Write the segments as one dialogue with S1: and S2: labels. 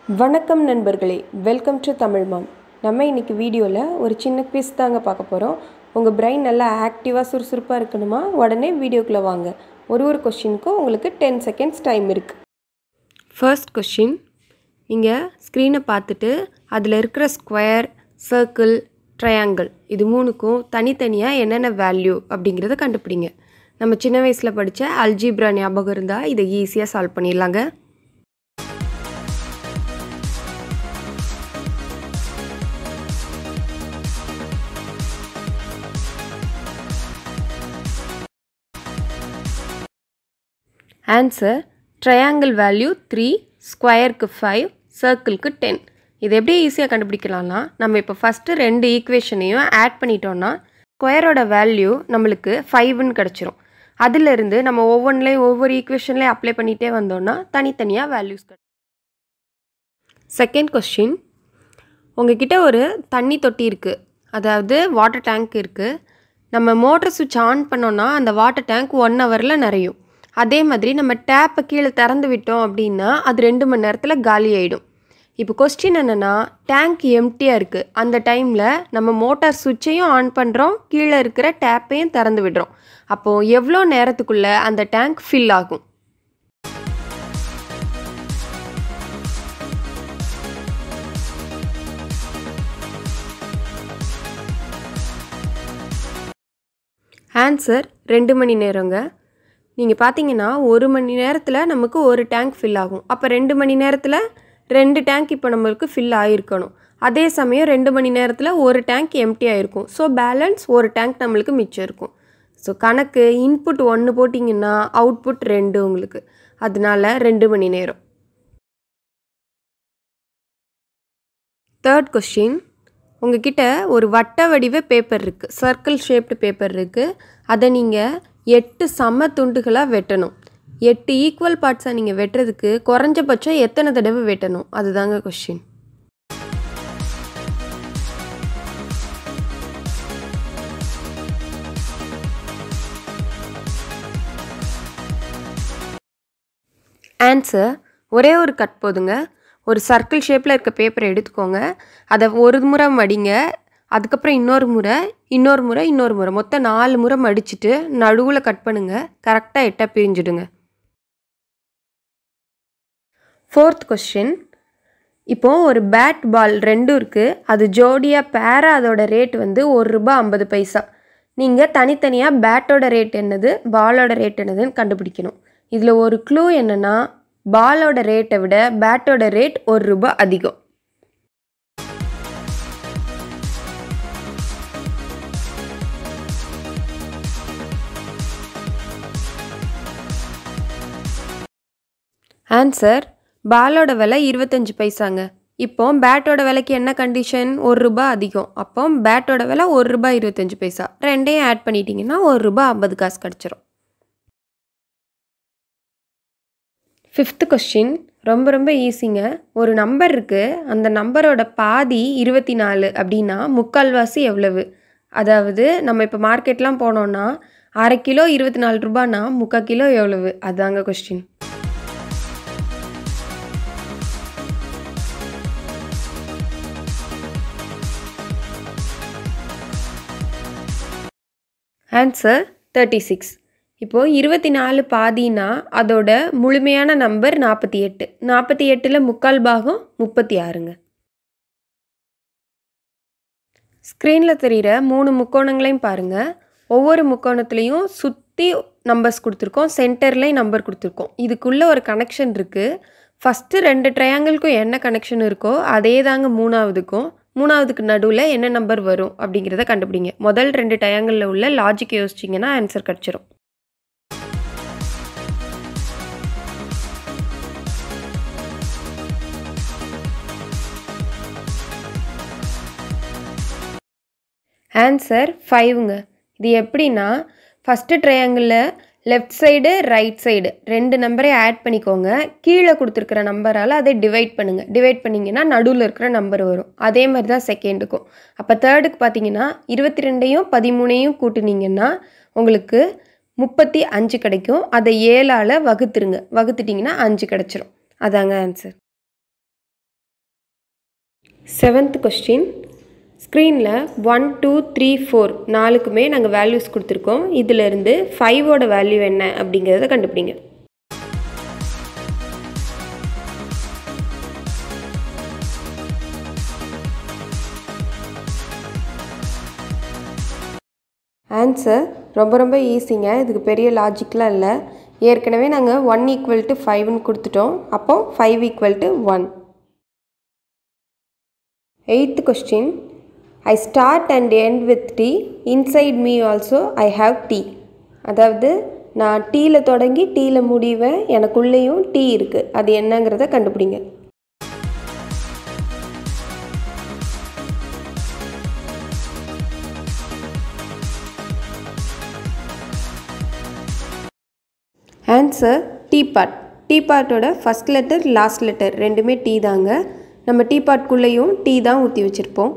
S1: வணக்கம் நண்பர்களே welcome to Tamil மாம் நம்ம இன்னைக்கு வீடியோவில் ஒரு சின்ன குவிஸ் தாங்க பார்க்க போகிறோம் உங்கள் பிரெயின் நல்லா ஆக்டிவாக சுறுசுறுப்பாக இருக்கணுமா உடனே வீடியோக்குள்ளே வாங்க ஒரு ஒரு கொஷினுக்கும் உங்களுக்கு டென் செகண்ட்ஸ் டைம் இருக்குது ஃபர்ஸ்ட் கொஷின் நீங்கள் ஸ்க்ரீனை பார்த்துட்டு அதில் இருக்கிற ஸ்கொயர் சர்க்கிள் ட்ரையாங்கிள் இது மூணுக்கும் தனித்தனியாக என்னென்ன வேல்யூ அப்படிங்கிறத கண்டுபிடிங்க நம்ம சின்ன வயசில் படித்த அல்ஜீப்ரா ஞாபகம் இருந்தால் இதை ஈஸியாக சால்வ் பண்ணிடலாங்க ஆன்சர் ட்ரையாங்கிள் வேல்யூ த்ரீ ஸ்கொயருக்கு ஃபைவ் சர்க்கிள்க்கு டென் இது எப்படி ஈஸியாக கண்டுபிடிக்கலாம்னா நம்ம இப்போ ஃபஸ்ட்டு ரெண்டு ஈக்குவேஷனையும் ஆட் பண்ணிட்டோம்னா ஸ்கொயரோட வேல்யூ நம்மளுக்கு ஃபைவ்னு கிடச்சிரும் அதிலிருந்து நம்ம ஒவ்வொன்றிலையும் ஒவ்வொரு ஈக்குவேஷன்லேயும் அப்ளை பண்ணிகிட்டே வந்தோம்னா தனித்தனியாக வேல்யூஸ் கிடைக்கும் செகண்ட் கொஸ்டின் உங்ககிட்ட ஒரு தண்ணி தொட்டி இருக்குது அதாவது வாட்டர் டேங்க் இருக்குது நம்ம மோட்டர் சுவிட்ச் ஆன் பண்ணோன்னா அந்த வாட்டர் டேங்க் ஒன் ஹவரில் நிறையும் அதே மாதிரி நம்ம டேப்பை கீழே திறந்து விட்டோம் அப்படின்னா அது ரெண்டு மணி நேரத்தில் காலி ஆகிடும் இப்போ கொஸ்டின் என்னென்னா டேங்க் எம்டியாக இருக்குது அந்த டைமில் நம்ம மோட்டார் சுவிட்சையும் ஆன் பண்ணுறோம் கீழே இருக்கிற டேப்பையும் திறந்து விடுறோம் அப்போது எவ்வளோ நேரத்துக்குள்ளே அந்த டேங்க் ஃபில் ஆகும் ஆன்சர் ரெண்டு மணி நேரங்க நீங்கள் பார்த்தீங்கன்னா ஒரு மணி நேரத்தில் நமக்கு ஒரு டேங்க் ஃபில் ஆகும் அப்போ ரெண்டு மணி நேரத்தில் ரெண்டு டேங்க் இப்போ நம்மளுக்கு ஃபில் ஆகிருக்கணும் அதே சமயம் ரெண்டு மணி நேரத்தில் ஒரு டேங்க் எம்டி ஆகிருக்கும் ஸோ பேலன்ஸ் ஒரு டேங்க் நம்மளுக்கு மிச்சம் இருக்கும் ஸோ கணக்கு இன்புட் ஒன்று போட்டிங்கன்னா அவுட்புட் ரெண்டு உங்களுக்கு அதனால ரெண்டு மணி நேரம் தேர்ட் கொஸ்டின் உங்ககிட்ட ஒரு வட்ட வடிவ பேப்பர் இருக்குது சர்க்கிள் ஷேப்டு பேப்பர் இருக்குது அதை நீங்கள் எட்டு சம துண்டுகளாக வெட்டணும் எட்டு ஈக்குவல் பார்ட்ஸாக நீங்கள் வெட்டுறதுக்கு குறைஞ்சபட்சம் எத்தனை தடவை வெட்டணும் அதுதாங்க கொஷின் ஆன்சர் ஒரே ஒரு கட் போதுங்க ஒரு சர்க்கிள் ஷேப்பில் இருக்க பேப்பரை எடுத்துக்கோங்க அதை ஒரு முறை மடிங்க அதுக்கப்புறம் இன்னொரு முறை இன்னொரு முறை இன்னொரு முறை மொத்தம் நாலு முறை மடிச்சுட்டு நடுவில் கட் பண்ணுங்கள் கரெக்டாக எட்டாக பிரிஞ்சுடுங்க ஃபோர்த் கொஸ்டின் இப்போது ஒரு பேட் பால் ரெண்டும் இருக்குது அது ஜோடியாக பேராக அதோட ரேட் வந்து ஒரு ரூபா ஐம்பது பைசா நீங்கள் தனித்தனியாக பேட்டோட ரேட் என்னது பாலோட ரேட் என்னதுன்னு கண்டுபிடிக்கணும் இதில் ஒரு க்ளூ என்னென்னா பாலோட ரேட்டை விட பேட்டோட ரேட் ஒரு ரூபா அதிகம் ஆன்சர் பாலோட விலை இருபத்தஞ்சி பைசாங்க இப்போ பேட்டோட விலைக்கு என்ன கண்டிஷன் ஒரு ரூபா அதிகம் அப்போ பேட்டோட விலை ஒரு ரூபா இருபத்தஞ்சி பைசா ரெண்டையும் ஆட் பண்ணிட்டீங்கன்னா ஒரு ரூபா ஐம்பது காசு கிடச்சிரும் ஃபிஃப்த்து கொஸ்டின் ரொம்ப ரொம்ப ஈஸிங்க ஒரு நம்பர் இருக்குது அந்த நம்பரோட பாதி இருபத்தி நாலு அப்படின்னா முக்கால்வாசி எவ்வளவு அதாவது நம்ம இப்போ மார்க்கெட்லாம் போனோன்னா அரை கிலோ இருபத்தி நாலு ரூபானா முக்கால் கிலோ எவ்வளவு அதுதாங்க கொஸ்டின் ஆன்சர் தேர்ட்டி சிக்ஸ் இப்போது இருபத்தி நாலு பாதினா அதோட முழுமையான நம்பர் நாற்பத்தி எட்டு நாற்பத்தி எட்டில் முக்கால் பாகம் முப்பத்தி ஆறுங்க ஸ்க்ரீனில் தெரிகிற மூணு முக்கோணங்களையும் பாருங்கள் ஒவ்வொரு முக்கோணத்துலேயும் சுற்றி நம்பர்ஸ் கொடுத்துருக்கோம் சென்டர்லேயும் நம்பர் கொடுத்துருக்கோம் இதுக்குள்ளே ஒரு கனெக்ஷன் இருக்குது ஃபஸ்ட்டு ரெண்டு ட்ரையாங்கிள்க்கும் என்ன கனெக்ஷன் இருக்கோ அதே தாங்க மூணாவதுக்கும் மூணாவதுக்கு நடுவில் என்ன நம்பர் வரும் அப்படிங்கிறத கண்டுபிடிங்க முதல் ரெண்டு டயங்களில் உள்ள லாஜிக் யோசிச்சிங்கன்னா ஆன்சர் கிடச்சிரும் ஆன்சர் ஃபைவுங்க இது எப்படின்னா ஃபஸ்ட்டு ட்ரையாங்கிளில் லெஃப்ட் சைடு ரைட் சைடு ரெண்டு நம்பரை ஆட் பண்ணிக்கோங்க கீழே கொடுத்துருக்குற நம்பரால் அதை டிவைட் பண்ணுங்கள் டிவைட் பண்ணிங்கன்னா நடுவில் இருக்கிற நம்பர் வரும் அதே மாதிரி தான் செகண்டுக்கும் அப்போ தேர்டுக்கு பார்த்தீங்கன்னா இருபத்தி ரெண்டையும் பதிமூணையும் கூட்டினீங்கன்னா உங்களுக்கு முப்பத்தி அஞ்சு கிடைக்கும் அதை ஏழால் வகுத்துருங்க வகுத்துட்டிங்கன்னா அஞ்சு கிடச்சிரும் அதாங்க ஆன்சர் செவன்த் கொஸ்டின் ஸ்க்ரீனில் ஒன் டூ த்ரீ ஃபோர் நாலுக்குமே நாங்கள் வேல்யூஸ் கொடுத்துருக்கோம் இதிலிருந்து ஃபைவோட வேல்யூ என்ன அப்படிங்கிறத கண்டுபிடிங்க ஆன்சர் ரொம்ப ரொம்ப ஈஸிங்க இதுக்கு பெரிய லாஜிக்லாம் இல்லை ஏற்கனவே நாங்கள் ஒன் ஈக்குவல் டு ஃபைவ்னு கொடுத்துட்டோம் அப்போ five equal to one eighth question I start and end with T inside me also I have T அதாவது நான் டீயில் தொடங்கி டீயில் முடிவேன் எனக்குள்ளேயும் டீ இருக்குது அது என்னங்கிறத கண்டுபிடிங்க ஆன்சர் டீ பாட் டீ பாட்டோட ஃபஸ்ட் லெட்டர் லாஸ்ட் லெட்டர் ரெண்டுமே டீ தாங்க நம்ம டீ பாட்குள்ளேயும் டீ தான் ஊற்றி வச்சுருப்போம்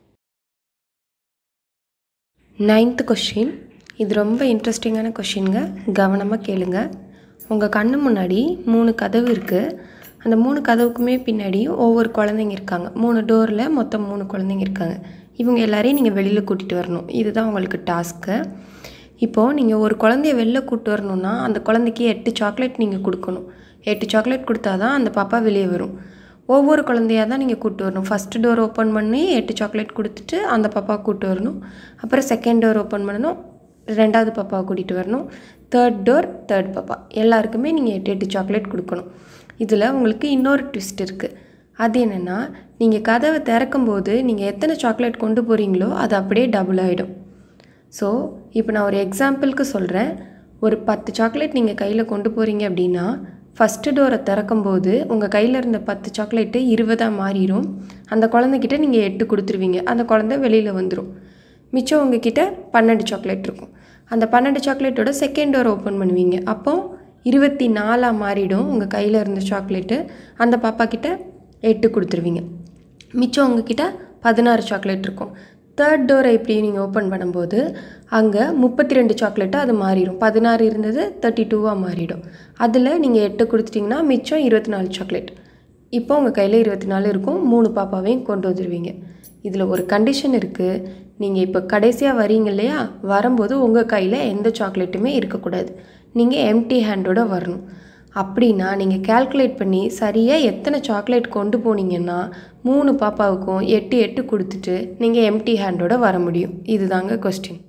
S1: நைன்த்து கொஷின் இது ரொம்ப இன்ட்ரெஸ்டிங்கான கொஷின்ங்க கவனமாக கேளுங்க உங்கள் கண்ணு முன்னாடி மூணு கதவு இருக்குது அந்த மூணு கதவுக்குமே பின்னாடி ஒவ்வொரு குழந்தைங்க இருக்காங்க மூணு டோரில் மொத்தம் மூணு குழந்தைங்க இருக்காங்க இவங்க எல்லாரையும் நீங்கள் வெளியில் கூட்டிகிட்டு வரணும் இதுதான் உங்களுக்கு டாஸ்க்கு இப்போது நீங்கள் ஒரு குழந்தைய வெளில கூப்பிட்டு வரணுன்னா அந்த குழந்தைக்கு எட்டு சாக்லேட் நீங்கள் கொடுக்கணும் எட்டு சாக்லேட் கொடுத்தா தான் அந்த பாப்பா வெளியே வரும் ஒவ்வொரு குழந்தையாக தான் நீங்கள் கூப்பிட்டு வரணும் ஃபஸ்ட்டு டோர் ஓப்பன் பண்ணி எட்டு சாக்லேட் கொடுத்துட்டு அந்த பாப்பா கூப்பிட்டு வரணும் அப்புறம் செகண்ட் டோர் ஓப்பன் பண்ணணும் ரெண்டாவது பாப்பாவை கூட்டிகிட்டு வரணும் தேர்ட் டோர் தேர்ட் பாப்பா எல்லாருக்குமே நீங்கள் எட்டு எட்டு சாக்லேட் கொடுக்கணும் இதில் உங்களுக்கு இன்னொரு ட்விஸ்ட் இருக்குது அது என்னென்னா நீங்கள் கதவை திறக்கும்போது நீங்கள் எத்தனை சாக்லேட் கொண்டு போகிறீங்களோ அது அப்படியே டபுள் ஆகிடும் ஸோ இப்போ நான் ஒரு எக்ஸாம்பிளுக்கு சொல்கிறேன் ஒரு பத்து சாக்லேட் நீங்கள் கையில் கொண்டு போகிறீங்க அப்படின்னா ஃபஸ்ட்டு டோரை திறக்கும்போது உங்கள் கையில் இருந்த பத்து சாக்லேட்டு இருபதாக மாறிடும் அந்த குழந்தைகிட்ட நீங்கள் எட்டு கொடுத்துருவீங்க அந்த குழந்தை வெளியில் வந்துடும் மிச்சம் உங்ககிட்ட பன்னெண்டு சாக்லேட் இருக்கும் அந்த பன்னெண்டு சாக்லேட்டோட செகண்ட் டோர் ஓப்பன் பண்ணுவீங்க அப்போ இருபத்தி நாலாக மாறிடும் உங்கள் கையில் இருந்த சாக்லேட்டு அந்த பாப்பா கிட்ட எட்டு கொடுத்துருவீங்க மிச்சம் உங்ககிட்ட பதினாறு சாக்லேட் இருக்கும் தேர்ட் டோரை இப்படி நீங்கள் ஓப்பன் பண்ணும்போது அங்கே முப்பத்தி ரெண்டு சாக்லேட்டாக அது மாறிடும் பதினாறு இருந்தது தேர்ட்டி டூவாக மாறிடும் அதில் நீங்கள் எட்டு கொடுத்துட்டிங்கன்னா மிச்சம் இருபத்தி நாலு சாக்லேட் இப்போ உங்கள் கையில் இருபத்தி நாலு இருக்கும் மூணு பாப்பாவையும் கொண்டு வந்துடுவீங்க இதில் ஒரு கண்டிஷன் இருக்குது நீங்கள் இப்போ கடைசியாக வரீங்க இல்லையா வரும்போது உங்கள் கையில் எந்த சாக்லேட்டுமே இருக்கக்கூடாது நீங்கள் எம்டி ஹேண்டோட வரணும் அப்படின்னா நீங்கள் கேல்குலேட் பண்ணி சரியாக எத்தனை சாக்லேட் கொண்டு போனீங்கன்னா மூணு பாப்பாவுக்கும் எட்டு எட்டு கொடுத்துட்டு நீங்கள் எம்டி ஹேண்டோட வர முடியும் இதுதாங்க கொஸ்டின்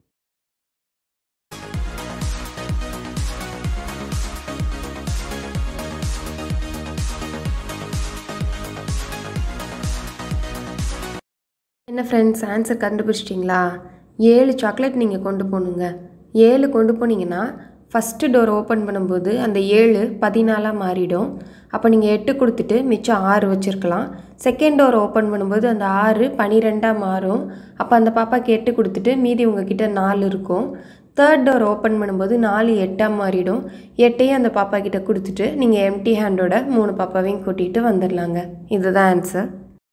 S1: என்ன ஃப்ரெண்ட்ஸ் ஆன்சர் கண்டுபிடிச்சிட்டிங்களா ஏழு சாக்லேட் நீங்கள் கொண்டு போகணுங்க ஏழு கொண்டு போனீங்கன்னா ஃபஸ்ட்டு டோர் ஓப்பன் பண்ணும்போது அந்த ஏழு பதினாலாக மாறிடும் அப்போ நீங்கள் எட்டு கொடுத்துட்டு மிச்சம் ஆறு வச்சுருக்கலாம் செகண்ட் டோர் ஓப்பன் பண்ணும்போது அந்த ஆறு பனிரெண்டாக மாறும் அப்போ அந்த பாப்பாக்கு எட்டு கொடுத்துட்டு மீதி உங்ககிட்ட நாலு இருக்கும் தேர்ட் டோர் ஓப்பன் பண்ணும்போது நாலு எட்டாக மாறிடும் எட்டையும் அந்த பாப்பா கிட்ட கொடுத்துட்டு நீங்கள் எம்டி ஹேண்டோட மூணு பாப்பாவையும் கூட்டிகிட்டு வந்துடலாங்க இதுதான் ஆன்சர்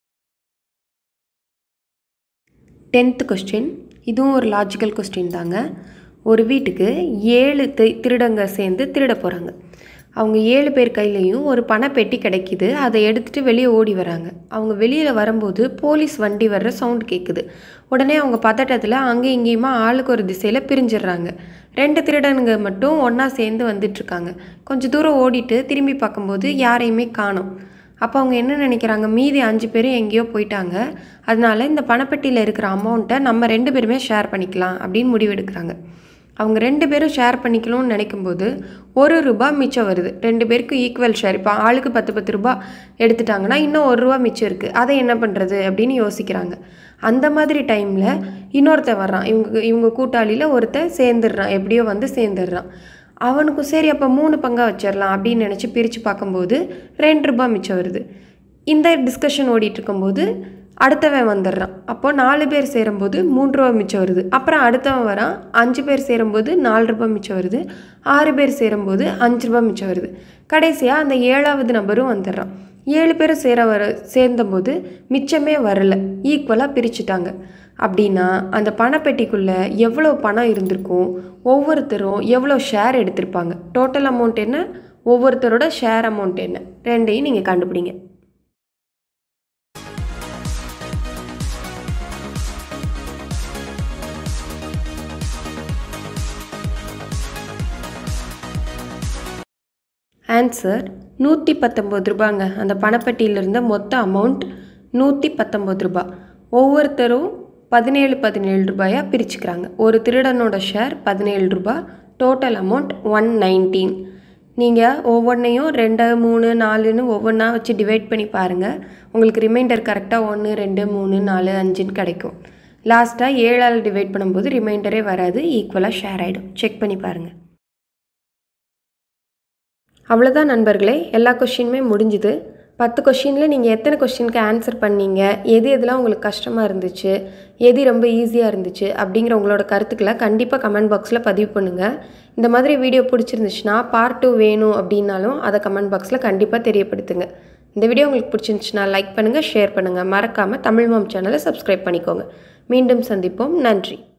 S1: டென்த்து கொஸ்டின் இதுவும் ஒரு லாஜிக்கல் கொஸ்டின் தாங்க ஒரு வீட்டுக்கு ஏழு தி திருடங்க சேர்ந்து திருட போகிறாங்க அவங்க ஏழு பேர் கையிலையும் ஒரு பணப்பெட்டி கிடைக்கிது அதை எடுத்துகிட்டு வெளியே ஓடி வராங்க அவங்க வெளியில் வரும்போது போலீஸ் வண்டி வர்ற சவுண்ட் கேட்குது உடனே அவங்க பதட்டத்தில் அங்கே இங்கேயுமா ஆளுக்கு ஒரு திசையில் பிரிஞ்சிடுறாங்க ரெண்டு திருடனுங்க மட்டும் ஒன்றா சேர்ந்து வந்துட்டுருக்காங்க கொஞ்சம் தூரம் ஓடிட்டு திரும்பி பார்க்கும்போது யாரையுமே காணோம் அப்போ அவங்க என்ன நினைக்கிறாங்க மீதி அஞ்சு பேரும் எங்கேயோ போயிட்டாங்க அதனால இந்த பணப்பெட்டியில் இருக்கிற அமௌண்ட்டை நம்ம ரெண்டு பேருமே ஷேர் பண்ணிக்கலாம் அப்படின்னு முடிவெடுக்கிறாங்க அவங்க ரெண்டு பேரும் ஷேர் பண்ணிக்கணும்னு நினைக்கும்போது ஒரு ரூபா மிச்சம் வருது ரெண்டு பேருக்கும் ஈக்குவல் ஷேர் இப்போ ஆளுக்கு பத்து பத்து ரூபா எடுத்துட்டாங்கன்னா இன்னும் ஒரு ரூபா மிச்சம் இருக்குது அதை என்ன பண்ணுறது அப்படின்னு யோசிக்கிறாங்க அந்த மாதிரி டைமில் இன்னொருத்தன் வர்றான் இவங்க இவங்க கூட்டாளியில் ஒருத்தன் சேர்ந்துடுறான் எப்படியோ வந்து சேர்ந்துடுறான் அவனுக்கும் சரி அப்போ மூணு பங்காக வச்சிடலாம் அப்படின்னு நினச்சி பிரித்து பார்க்கும்போது ரெண்டு ரூபா மிச்சம் வருது இந்த டிஸ்கஷன் ஓடிட்டு இருக்கும்போது அடுத்தவன் வந்துடுறான் அப்போ நாலு பேர் சேரும்போது மூன்று ரூபா மிச்சம் வருது அப்புறம் அடுத்தவன் வரான் அஞ்சு பேர் சேரும்போது நாலு ரூபாய் மிச்சம் வருது ஆறு பேர் சேரும்போது அஞ்சு ரூபாய் மிச்சம் வருது கடைசியாக அந்த ஏழாவது நபரும் வந்துடுறான் ஏழு பேரும் சேர வர சேர்ந்தபோது மிச்சமே வரல ஈக்குவலாக பிரிச்சுட்டாங்க அப்படின்னா அந்த பணப்பெட்டிக்குள்ளே எவ்வளோ பணம் இருந்திருக்கும் ஒவ்வொருத்தரும் எவ்வளோ ஷேர் எடுத்திருப்பாங்க டோட்டல் அமௌண்ட் என்ன ஒவ்வொருத்தரோட ஷேர் அமௌண்ட் என்ன ரெண்டையும் நீங்கள் கண்டுபிடிங்க ஆன்சர் நூற்றி பத்தொம்பது ரூபாங்க அந்த பணப்பட்டியில் இருந்த மொத்த அமௌண்ட் நூற்றி பத்தொம்பது ரூபாய் ஒவ்வொருத்தரும் பதினேழு பதினேழு ரூபாயாக பிரிச்சுக்கிறாங்க ஒரு திருடனோட ஷேர் பதினேழு ரூபாய் டோட்டல் அமௌண்ட் ஒன் நைன்டீன் நீங்கள் ஒவ்வொன்றையும் ரெண்டு மூணு நாலுன்னு ஒவ்வொன்றா வச்சு டிவைட் பண்ணி பாருங்கள் உங்களுக்கு ரிமைண்டர் கரெக்டாக ஒன்று ரெண்டு மூணு நாலு அஞ்சுன்னு கிடைக்கும் லாஸ்ட்டாக ஏழால் டிவைட் பண்ணும்போது ரிமைண்டரே வராது ஈக்குவலாக ஷேர் ஆகிடும் செக் பண்ணி பாருங்கள் அவ்வளோதான் நண்பர்களே எல்லா கொஷினுமே முடிஞ்சுது பத்து கொஷினில் நீங்கள் எத்தனை கொஷினுக்கு ஆன்சர் பண்ணீங்க எது எதெல்லாம் உங்களுக்கு கஷ்டமாக இருந்துச்சு எது ரொம்ப ஈஸியாக இருந்துச்சு அப்படிங்கிற உங்களோட கருத்துக்களை கண்டிப்பாக கமெண்ட் பாக்ஸில் பதிவு பண்ணுங்கள் இந்த மாதிரி வீடியோ பிடிச்சிருந்துச்சுன்னா பார்ட் டூ வேணும் அப்படின்னாலும் அதை கமெண்ட் பாக்ஸில் கண்டிப்பாக தெரியப்படுத்துங்க இந்த வீடியோ உங்களுக்கு பிடிச்சிருந்துச்சுன்னா லைக் பண்ணுங்கள் ஷேர் பண்ணுங்கள் மறக்காமல் தமிழ் மாம் சேனலை சப்ஸ்கிரைப் பண்ணிக்கோங்க மீண்டும் சந்திப்போம் நன்றி